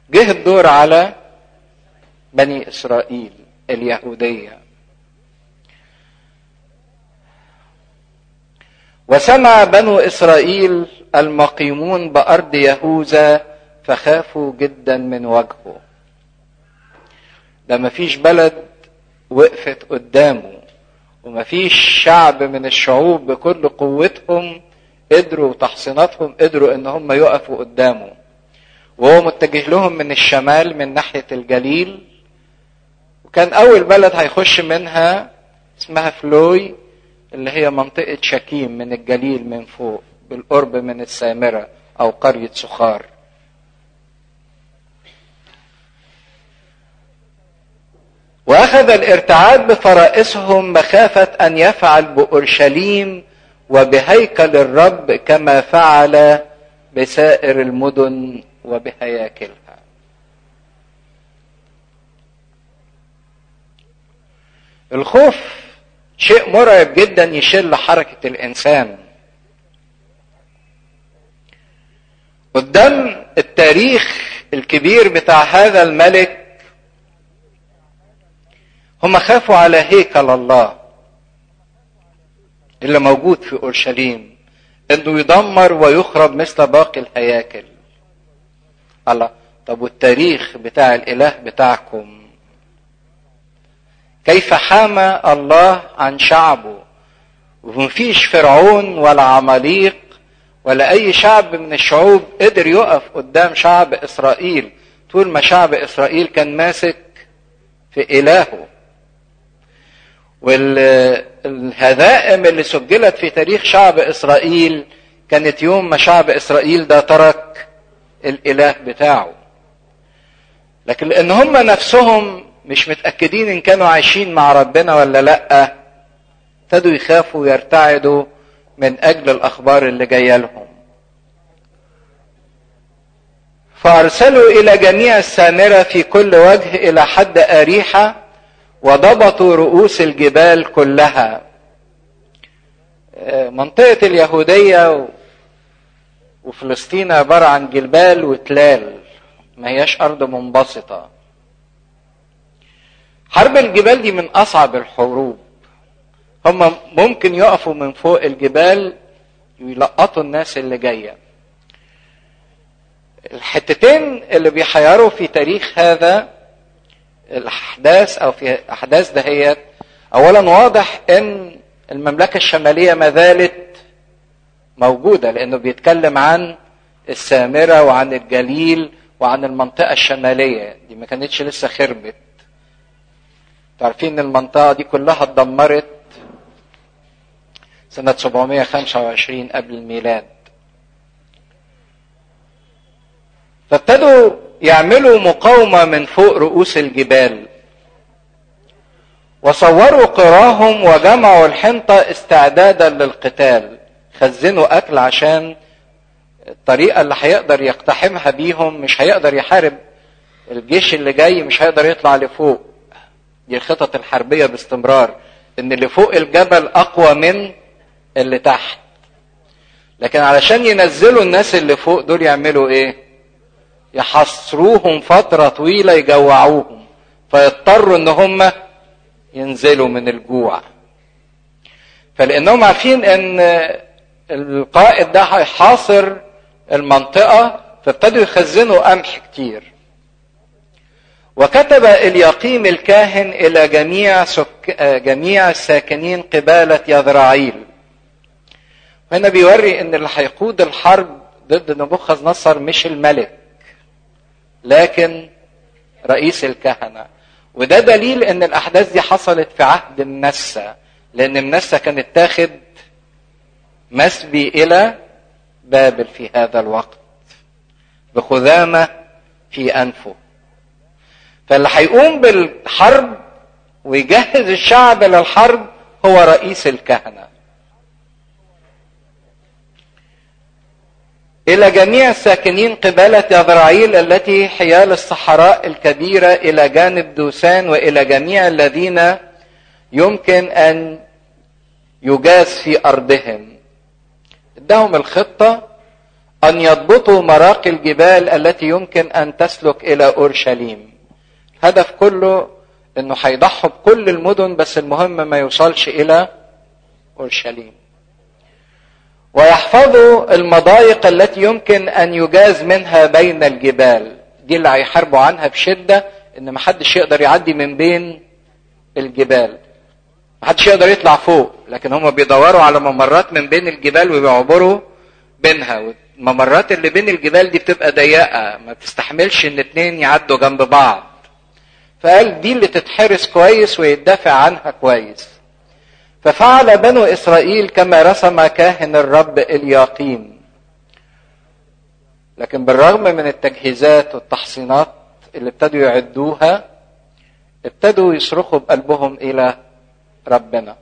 جه الدور على بني اسرائيل اليهوديه وسمع بنو اسرائيل المقيمون بارض يهوذا فخافوا جدا من وجهه ده مفيش بلد وقفت قدامه ومفيش شعب من الشعوب بكل قوتهم قدروا تحصيناتهم قدروا ان هم يقفوا قدامه وهو متجه لهم من الشمال من ناحية الجليل وكان أول بلد هيخش منها اسمها فلوي اللي هي منطقة شكيم من الجليل من فوق بالقرب من السامرة أو قرية سخار واخذ الارتعاد بفرائسهم مخافه ان يفعل باورشليم وبهيكل الرب كما فعل بسائر المدن وبهياكلها الخوف شيء مرعب جدا يشل حركه الانسان قدام التاريخ الكبير بتاع هذا الملك هم خافوا على هيكل الله اللي موجود في اورشليم انه يدمر ويخرب مثل باقي الهياكل الله طب والتاريخ بتاع الاله بتاعكم كيف حامى الله عن شعبه ومفيش فرعون ولا عماليق ولا اي شعب من الشعوب قدر يقف قدام شعب اسرائيل طول ما شعب اسرائيل كان ماسك في الهه والهزائم اللي سجلت في تاريخ شعب اسرائيل كانت يوم ما شعب اسرائيل ده ترك الاله بتاعه لكن لان هم نفسهم مش متاكدين ان كانوا عايشين مع ربنا ولا لا ابتدوا يخافوا ويرتعدوا من اجل الاخبار اللي جايه لهم فارسلوا الى جميع السامره في كل وجه الى حد اريحه وضبطوا رؤوس الجبال كلها منطقة اليهودية وفلسطين عبارة عن جبال وتلال ما هياش أرض منبسطة حرب الجبال دي من أصعب الحروب هم ممكن يقفوا من فوق الجبال ويلقطوا الناس اللي جاية الحتتين اللي بيحيروا في تاريخ هذا الاحداث او في احداث دهيت اولا واضح ان المملكه الشماليه ما زالت موجوده لانه بيتكلم عن السامره وعن الجليل وعن المنطقه الشماليه دي ما كانتش لسه خربت تعرفين ان المنطقه دي كلها اتدمرت سنه 725 قبل الميلاد فابتدوا يعملوا مقاومة من فوق رؤوس الجبال وصوروا قراهم وجمعوا الحنطة استعدادا للقتال خزنوا أكل عشان الطريقة اللي هيقدر يقتحمها بيهم مش هيقدر يحارب الجيش اللي جاي مش هيقدر يطلع لفوق دي الخطط الحربية باستمرار ان اللي فوق الجبل اقوى من اللي تحت لكن علشان ينزلوا الناس اللي فوق دول يعملوا ايه يحصروهم فترة طويلة يجوعوهم فيضطروا ان هم ينزلوا من الجوع فلانهم عارفين ان القائد ده هيحاصر المنطقة فابتدوا يخزنوا قمح كتير وكتب اليقيم الكاهن الى جميع سك... جميع الساكنين قبالة يذرعيل هنا بيوري ان اللي هيقود الحرب ضد نبوخذ نصر مش الملك لكن رئيس الكهنه وده دليل ان الاحداث دي حصلت في عهد منسى لان منسى كانت تاخد مسبي الى بابل في هذا الوقت بخذامه في انفه فاللي هيقوم بالحرب ويجهز الشعب للحرب هو رئيس الكهنه إلى جميع الساكنين قبالة يذرعيل التي حيال الصحراء الكبيرة إلى جانب دوسان وإلى جميع الذين يمكن أن يجاز في أرضهم ادهم الخطة ان يضبطوا مراقي الجبال التي يمكن ان تسلك الى اورشليم هدف كله انه هيضحوا بكل المدن بس المهم ما يوصلش الى اورشليم ويحفظوا المضايق التي يمكن ان يجاز منها بين الجبال دي اللي هيحاربوا عنها بشده ان محدش يقدر يعدي من بين الجبال محدش يقدر يطلع فوق لكن هم بيدوروا على ممرات من بين الجبال وبيعبروا بينها الممرات اللي بين الجبال دي بتبقى ضيقه ما بتستحملش ان اتنين يعدوا جنب بعض فقال دي اللي تتحرس كويس ويدافع عنها كويس ففعل بنو اسرائيل كما رسم كاهن الرب الياقيم لكن بالرغم من التجهيزات والتحصينات اللي ابتدوا يعدوها ابتدوا يصرخوا بقلبهم الى ربنا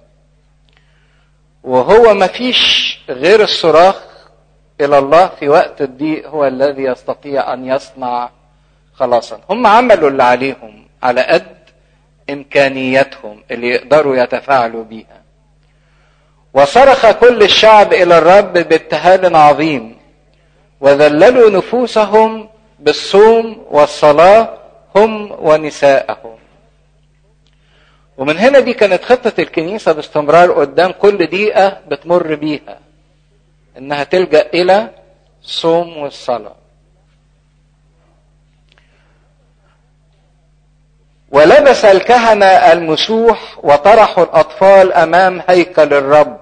وهو ما فيش غير الصراخ الى الله في وقت الضيق هو الذي يستطيع ان يصنع خلاصا هم عملوا اللي عليهم على قد امكانياتهم اللي يقدروا يتفاعلوا بيها وصرخ كل الشعب الى الرب بابتهال عظيم وذللوا نفوسهم بالصوم والصلاه هم ونساءهم ومن هنا دي كانت خطة الكنيسة باستمرار قدام كل دقيقة بتمر بيها إنها تلجأ إلى الصوم والصلاة ولبس الكهنة المسوح وطرحوا الأطفال أمام هيكل الرب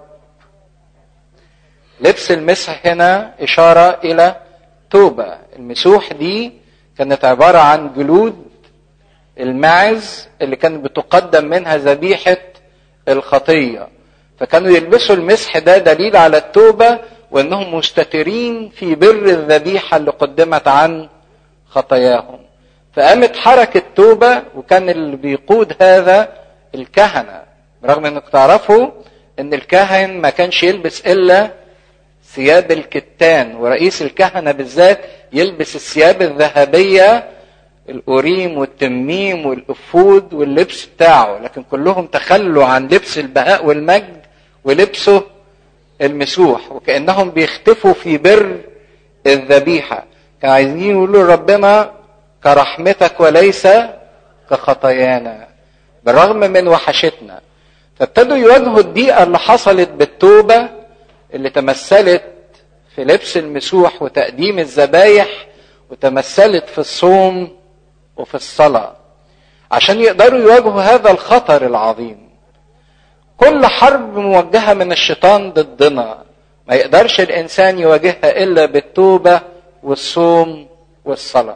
لبس المسح هنا إشارة إلى توبة المسوح دي كانت عبارة عن جلود الماعز اللي كانت بتقدم منها ذبيحة الخطية فكانوا يلبسوا المسح ده دليل على التوبة وانهم مستترين في بر الذبيحة اللي قدمت عن خطاياهم فقامت حركة توبة وكان اللي بيقود هذا الكهنة برغم انك تعرفوا ان الكاهن ما كانش يلبس الا ثياب الكتان ورئيس الكهنة بالذات يلبس الثياب الذهبية الأوريم والتميم والأفود واللبس بتاعه لكن كلهم تخلوا عن لبس البهاء والمجد ولبسوا المسوح وكأنهم بيختفوا في بر الذبيحة كانوا عايزين يقولوا ربنا كرحمتك وليس كخطايانا بالرغم من وحشتنا فابتدوا يواجهوا الضيقة اللي حصلت بالتوبة اللي تمثلت في لبس المسوح وتقديم الذبايح وتمثلت في الصوم وفي الصلاة عشان يقدروا يواجهوا هذا الخطر العظيم كل حرب موجهة من الشيطان ضدنا ما يقدرش الإنسان يواجهها إلا بالتوبة والصوم والصلاة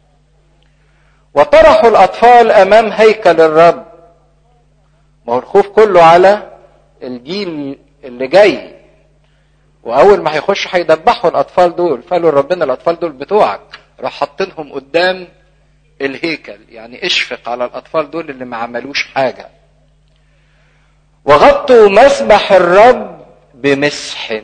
وطرحوا الأطفال أمام هيكل الرب ما هو الخوف كله على الجيل اللي جاي وأول ما هيخش هيدبحوا الأطفال دول فقالوا ربنا الأطفال دول بتوعك راح حاطينهم قدام الهيكل يعني اشفق على الاطفال دول اللي ما عملوش حاجه وغطوا مسبح الرب بمسح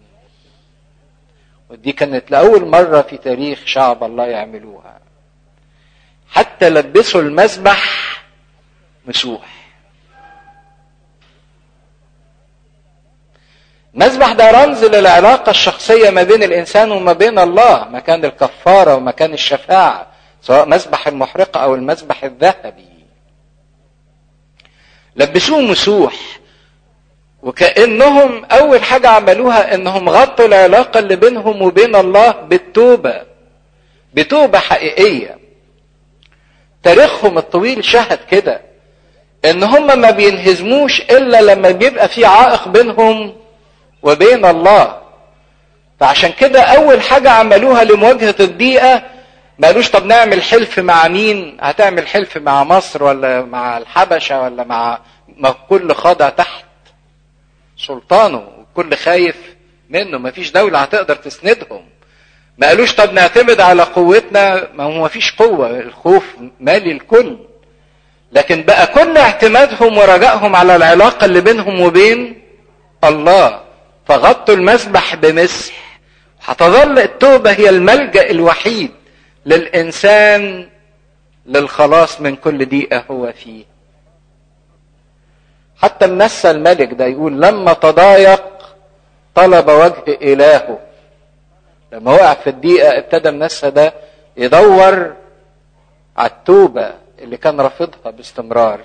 ودي كانت لاول مره في تاريخ شعب الله يعملوها حتى لبسوا المسبح مسوح المسبح ده رمز للعلاقة الشخصية ما بين الإنسان وما بين الله مكان الكفارة ومكان الشفاعة سواء مسبح المحرقة أو المسبح الذهبي لبسوه مسوح وكأنهم أول حاجة عملوها إنهم غطوا العلاقة اللي بينهم وبين الله بالتوبة بتوبة حقيقية تاريخهم الطويل شهد كده إن هم ما بينهزموش إلا لما بيبقى في عائق بينهم وبين الله فعشان كده أول حاجة عملوها لمواجهة الضيقة ما قالوش طب نعمل حلف مع مين هتعمل حلف مع مصر ولا مع الحبشة ولا مع ما كل خاضع تحت سلطانه وكل خايف منه ما فيش دولة هتقدر تسندهم ما قالوش طب نعتمد على قوتنا ما هو ما فيش قوة الخوف مالي الكل لكن بقى كل اعتمادهم ورجائهم على العلاقة اللي بينهم وبين الله فغطوا المسبح بمسح هتظل التوبة هي الملجأ الوحيد للإنسان للخلاص من كل ضيقة هو فيه حتى منسى الملك ده يقول لما تضايق طلب وجه إلهه لما وقع في الضيقه ابتدى الناس ده يدور على التوبه اللي كان رافضها باستمرار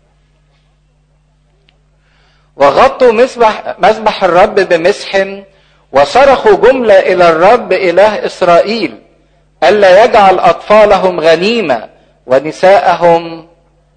وغطوا مسبح مسبح الرب بمسح وصرخوا جمله الى الرب اله اسرائيل الا يجعل اطفالهم غنيمه ونساءهم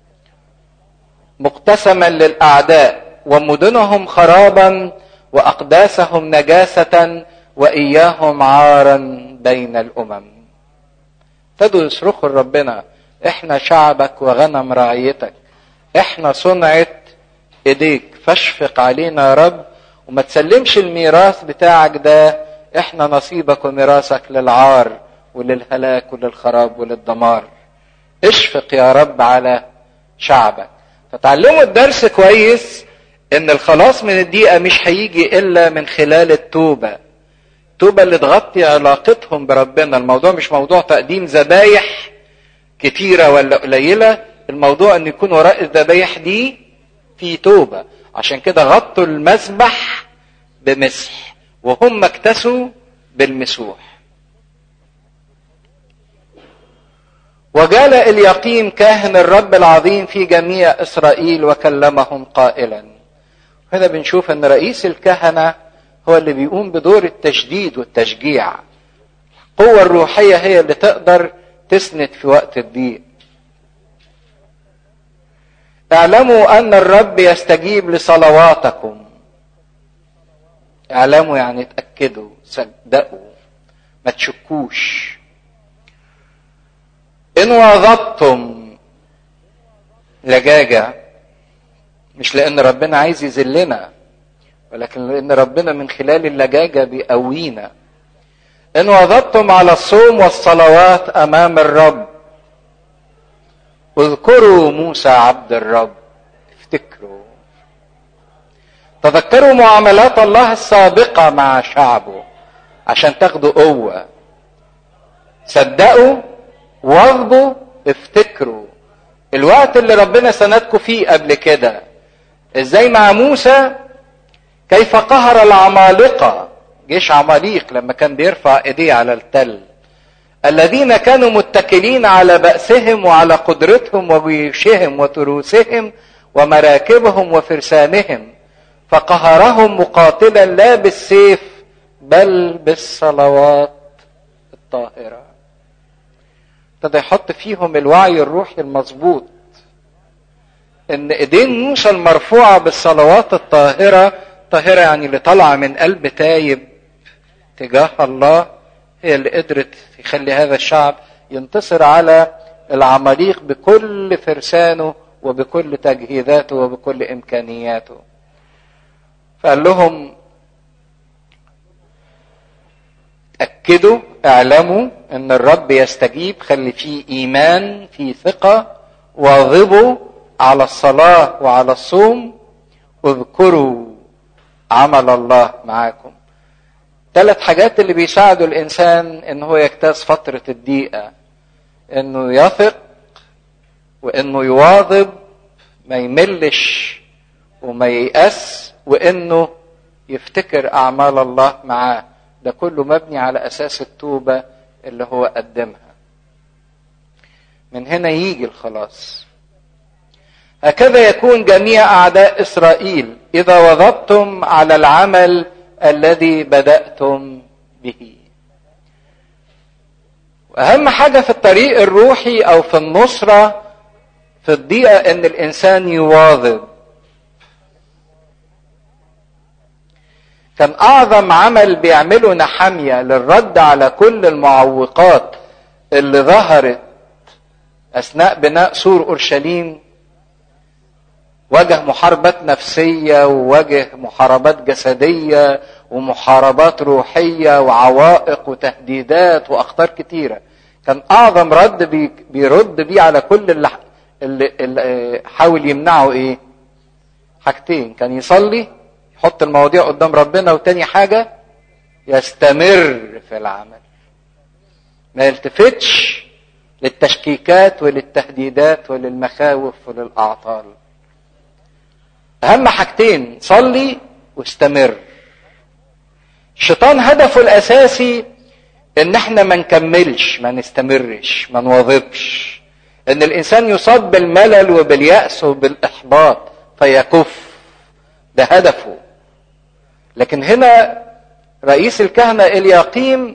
مقتسما للاعداء ومدنهم خرابا واقداسهم نجاسه واياهم عارا بين الامم ابتدوا يصرخوا لربنا احنا شعبك وغنم رعيتك احنا صنعه ايديك فاشفق علينا يا رب وما تسلمش الميراث بتاعك ده احنا نصيبك وميراثك للعار وللهلاك وللخراب وللدمار اشفق يا رب على شعبك فتعلموا الدرس كويس ان الخلاص من الضيقه مش هيجي الا من خلال التوبه التوبه اللي تغطي علاقتهم بربنا الموضوع مش موضوع تقديم ذبايح كتيره ولا قليله الموضوع ان يكون وراء الذبايح دي في توبه عشان كده غطوا المذبح بمسح وهم اكتسوا بالمسوح وجال اليقيم كاهن الرب العظيم في جميع اسرائيل وكلمهم قائلا هنا بنشوف ان رئيس الكهنه هو اللي بيقوم بدور التشديد والتشجيع القوه الروحيه هي اللي تقدر تسند في وقت الضيق اعلموا ان الرب يستجيب لصلواتكم اعلموا يعني اتاكدوا صدقوا ما تشكوش ان واظبتم لجاجه مش لان ربنا عايز يذلنا ولكن لان ربنا من خلال اللجاجه بيقوينا ان واظبتم على الصوم والصلوات امام الرب اذكروا موسى عبد الرب افتكروا تذكروا معاملات الله السابقة مع شعبه عشان تاخدوا قوة صدقوا واخدوا افتكروا الوقت اللي ربنا سندكم فيه قبل كده ازاي مع موسى كيف قهر العمالقة جيش عماليق لما كان بيرفع ايديه على التل الذين كانوا متكلين على بأسهم وعلى قدرتهم وجيوشهم وتروسهم ومراكبهم وفرسانهم فقهرهم مقاتلا لا بالسيف بل بالصلوات الطاهرة ابتدى يحط فيهم الوعي الروحي المظبوط ان ايدين موسى المرفوعة بالصلوات الطاهرة طاهرة يعني اللي طالعة من قلب تايب تجاه الله هي اللي قدرت يخلي هذا الشعب ينتصر على العماليق بكل فرسانه وبكل تجهيزاته وبكل امكانياته فقال لهم اكدوا اعلموا ان الرب يستجيب خلي فيه ايمان في ثقه واظبوا على الصلاه وعلى الصوم اذكروا عمل الله معاكم ثلاث حاجات اللي بيساعدوا الانسان ان هو يجتاز فتره الضيقه انه يثق وانه يواظب ما يملش وما ييأس وانه يفتكر اعمال الله معاه ده كله مبني على اساس التوبه اللي هو قدمها من هنا يجي الخلاص هكذا يكون جميع اعداء اسرائيل اذا وظبتم على العمل الذي بداتم به واهم حاجه في الطريق الروحي او في النصره في الضيقه ان الانسان يواظب كان اعظم عمل بيعمله نحاميه للرد على كل المعوقات اللي ظهرت اثناء بناء سور اورشليم واجه محاربات نفسيه وواجه محاربات جسديه ومحاربات روحيه وعوائق وتهديدات واخطار كتيره كان اعظم رد بي بيرد بيه على كل اللي, اللي, اللي حاول يمنعه ايه حاجتين كان يصلي يحط المواضيع قدام ربنا وتاني حاجه يستمر في العمل ما يلتفتش للتشكيكات وللتهديدات وللمخاوف وللاعطال اهم حاجتين صلي واستمر الشيطان هدفه الاساسي ان احنا ما نكملش ما نستمرش ما نواظبش ان الانسان يصاب بالملل وباليأس وبالاحباط فيكف ده هدفه لكن هنا رئيس الكهنة اليقيم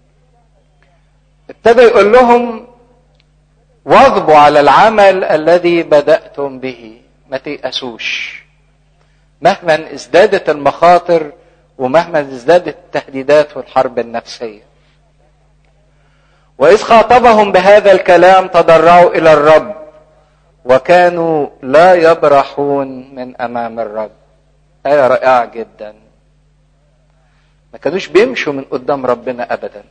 ابتدى يقول لهم واظبوا على العمل الذي بدأتم به ما تيأسوش مهما ازدادت المخاطر ومهما ازدادت التهديدات والحرب النفسية وإذ خاطبهم بهذا الكلام تضرعوا إلى الرب وكانوا لا يبرحون من أمام الرب آية رائعة جدا ما كانوش بيمشوا من قدام ربنا أبدا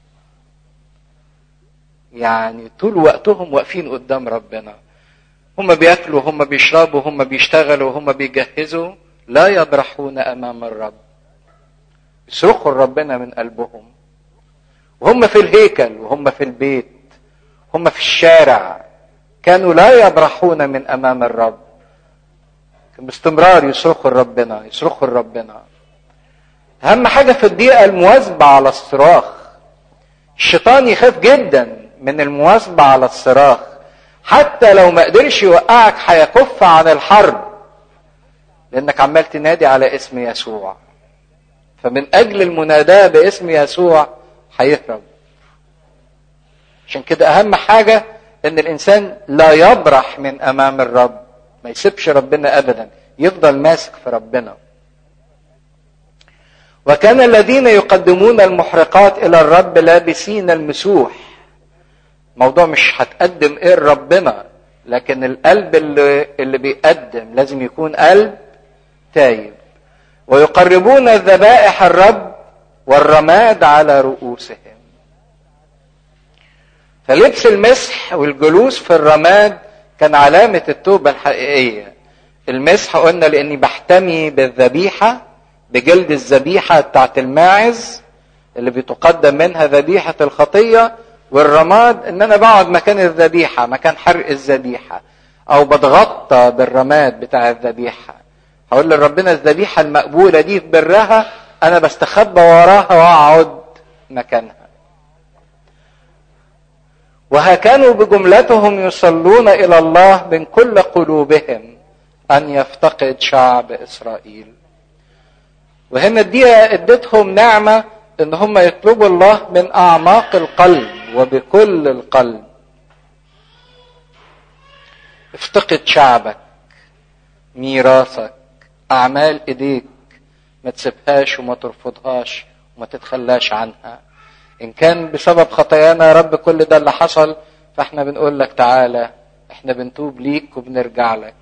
يعني طول وقتهم واقفين قدام ربنا هم بياكلوا هم بيشربوا هم بيشتغلوا هم بيجهزوا لا يبرحون امام الرب يصرخوا لربنا من قلبهم وهم في الهيكل وهم في البيت هم في الشارع كانوا لا يبرحون من امام الرب باستمرار يصرخوا لربنا يصرخوا لربنا اهم حاجه في الدقيقه المواظبه على الصراخ الشيطان يخاف جدا من المواظبه على الصراخ حتى لو ما قدرش يوقعك هيكف عن الحرب لانك عمال تنادي على اسم يسوع فمن اجل المناداه باسم يسوع هيهرب عشان كده اهم حاجه ان الانسان لا يبرح من امام الرب ما يسيبش ربنا ابدا يفضل ماسك في ربنا وكان الذين يقدمون المحرقات الى الرب لابسين المسوح موضوع مش هتقدم ايه لربنا لكن القلب اللي, اللي بيقدم لازم يكون قلب تايب ويقربون الذبائح الرب والرماد على رؤوسهم فلبس المسح والجلوس في الرماد كان علامة التوبة الحقيقية المسح قلنا لاني بحتمي بالذبيحة بجلد الذبيحة بتاعت الماعز اللي بتقدم منها ذبيحة الخطية والرماد ان انا بقعد مكان الذبيحة مكان حرق الذبيحة او بتغطى بالرماد بتاع الذبيحة هقول لربنا الذبيحة المقبولة دي في برها انا بستخبى وراها واقعد مكانها وهكانوا بجملتهم يصلون الى الله من كل قلوبهم ان يفتقد شعب اسرائيل وهنا دي ادتهم نعمه ان هم يطلبوا الله من اعماق القلب وبكل القلب افتقد شعبك ميراثك اعمال ايديك ما تسيبهاش وما ترفضهاش وما تتخلاش عنها ان كان بسبب خطايانا يا رب كل ده اللي حصل فاحنا بنقول لك تعالى احنا بنتوب ليك وبنرجع لك